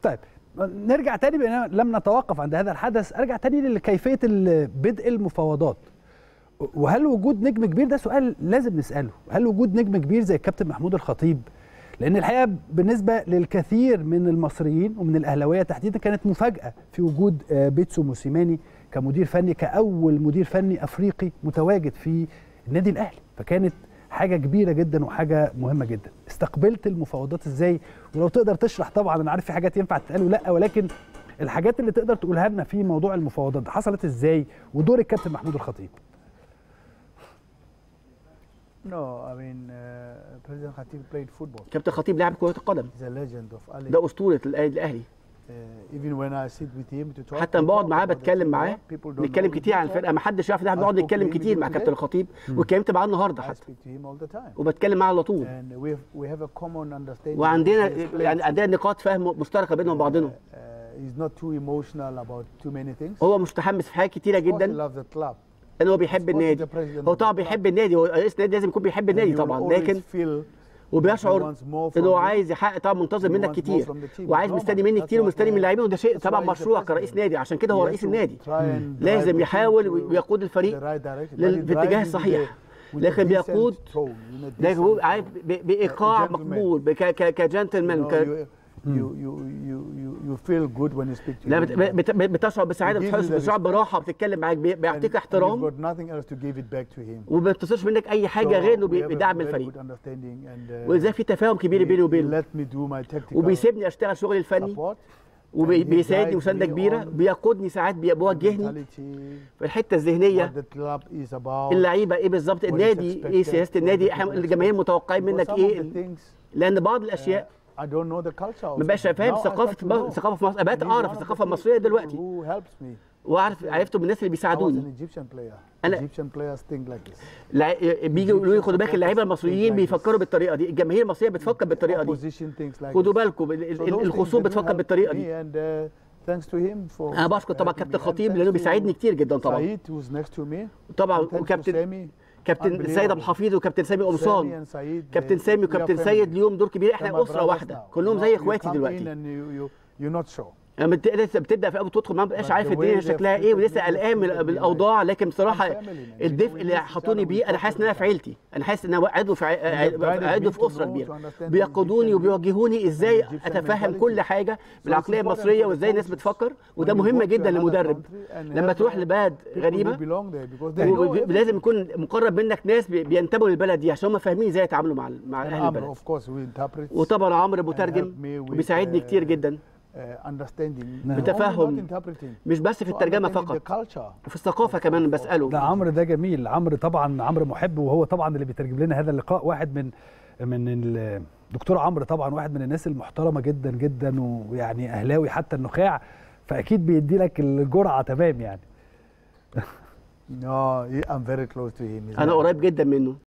طيب نرجع تاني بأننا لم نتوقف عند هذا الحدث ارجع تاني لكيفيه ال- بدء المفاوضات وهل وجود نجم كبير ده سؤال لازم نساله هل وجود نجم كبير زي الكابتن محمود الخطيب لان الحقيقه بالنسبه للكثير من المصريين ومن الاهلاويه تحديدا كانت مفاجاه في وجود آه، بيتسو موسيماني كمدير فني كاول مدير فني افريقي متواجد في النادي الاهلي فكانت حاجه كبيره جدا وحاجه مهمه جدا استقبلت المفاوضات ازاي ولو تقدر تشرح طبعا انا عارف في حاجات ينفع تتقال ولا ولكن الحاجات اللي تقدر تقولها لنا في موضوع المفاوضات حصلت ازاي ودور الكابتن محمود الخطيب No, I mean, uh, President Khatib played football. كابتن خطيب لاعب كره القدم He's a legend of Ali. ده اسطوره الأهلي- الاهلي Uh, even when I sit with him to talk, حتى we لما بقعد talk معاه about the بتكلم team, معاه people don't نتكلم know كتير عن him. الفرقه ما حدش يعرف ان احنا بنقعد I spoke نتكلم to him كتير مع today. كابتن الخطيب واتكلمت معاه النهارده I حتى speak to him all the time. وبتكلم معاه على طول And we have, we have a common understanding. وعندنا He explains يعني عندنا نقاط فهم مشتركه بيننا وبعضنا Uh, he's not too emotional about too many things. هو متحمس في حاجات كتيره Of course he جدا loves the club. لان هو بيحب Of course النادي he's the president هو of طبعا the بيحب club. النادي هو رئيس النادي لازم يكون بيحب And النادي he will طبعا always لكن feel that he وبيشعر wants more ان from هو you. عايز يحقق طبعا منتظر He منك wants more كتير from the team. وعايز Normal. مستني مني That's كتير what ومستني من he- اللاعبين وده شيء that's طبعا why he's the مشروع كرئيس president. نادي عشان كده He هو has رئيس to النادي try and drive لازم the team يحاول to- ويقود in الفريق the right direction. لل- But he في الاتجاه drives it الصحيح. with a- with a لكن decent بيقود tone, in a لكن هو decent عارف tone. ب- بايقاع gentleman. مقبول بك- ك- كجنتلمان You know, ك- you, you, you, you, you, you feel good when you speak to لا him. بت- بت- بتشعر بسعاده He gives بتحس you the بتشعر respect. براحه بتتكلم معاك بي- And بيعطيك you've احترام got nothing else to give it back to him. وما بتصيرش منك اي حاجه So غير انه we بي- have a بيدعم very الفريق good understanding and, uh, وازاي في تفاهم كبير بيني he وبينه let me do my tactical وبيسيبني اشتغل شغلي الفني support وبيساعدني guides مسانده me كبيره on بيقودني ساعات بي- بيوجهني mentality, في الحته what الذهنيه the club is about. اللعيبه ايه بالظبط is النادي ايه expected سياسه from النادي the احنا people الجماهير متوقعين Because منك some of ايه the things, لان بعض الاشياء I don't know the culture of ما بقاش it. فاهم Now I ثقافه start to مصر know. ثقافه في مصر بقيت And he's اعرف one of the الثقافه people المصريه دلوقتي Who helps me. واعرف عرفته من الناس اللي I was بيساعدوني an Egyptian player. أنا- Egyptian players think like this. لع- بيجي يقولوا لي خدوا بالك اللعيبه المصريين بيفكروا بالطريقه دي الجماهير المصريه بتفكر بالطريقه دي Opposition thinks like خدوا this. بالكم ال- So ال- those things الخصوم they do بتفكر help بالطريقه me دي and, uh, thanks to him for انا بشكر طبعا helping كابتن me. And خطيب thanks لانه to بيساعدني كتير جدا طبعا Said who's next to me. طبعا And thanks to وكابتن Sami. كابتن Unbelievable. سيد ابو الحفيظ وكابتن سامي قمصان Sami and Said, كابتن they- سامي we are وكابتن family. سيد ليهم دور كبير They're احنا my اسره brothers واحده now. كلهم Now زي you اخواتي come in دلوقتي and you- you- you're not sure. لما بت- لسه بتبدا في اول تدخل معاهم مبقاش But عارف the الدنيا way they've شكلها ايه treated ولسه me, قلقان they've من treated me بالاوضاع لكن بصراحه I'm family, man. الدفء We اللي miss each حطوني other, بيه we انا talk حاسس all ان انا the في time. عيلتي انا حاسس ان انا عضو في ع- They've guided عضو me في to اسره know, كبيره to understand the بيقودوني Egyptian وبيوجهوني ازاي and Egyptian اتفهم mentality. كل حاجه بالعقليه important المصريه for the وازاي الناس coaches بتفكر وده when you مهم go to جدا another للمدرب country and لما have, تروح uh, لبلد people who غريبه belong there because they know everything. لازم يكون مقرب منك ناس بي- بينتموا للبلد دي عشان هم فاهمين ازاي يتعاملوا مع ال- مع And اهل Amr, البلد of course, we interpret وطبعا عمرو and مترجم help me with, وبيساعدني uh, كتير جدا uh, understanding. نعم. Not only بتفهم. not interpreting, مش بس في so الترجمه understanding فقط the culture. وفي الثقافه كمان بساله لا عمرو ده جميل عمرو طبعا عمرو محب وهو طبعا اللي بيترجم لنا هذا اللقاء واحد من من الدكتور عمرو طبعا واحد من الناس المحترمه جدا جدا ويعني اهلاوي حتى النخاع فاكيد بيدي لك الجرعه تمام يعني No, he- I'm very close to him. He's انا my- قريب جدا منه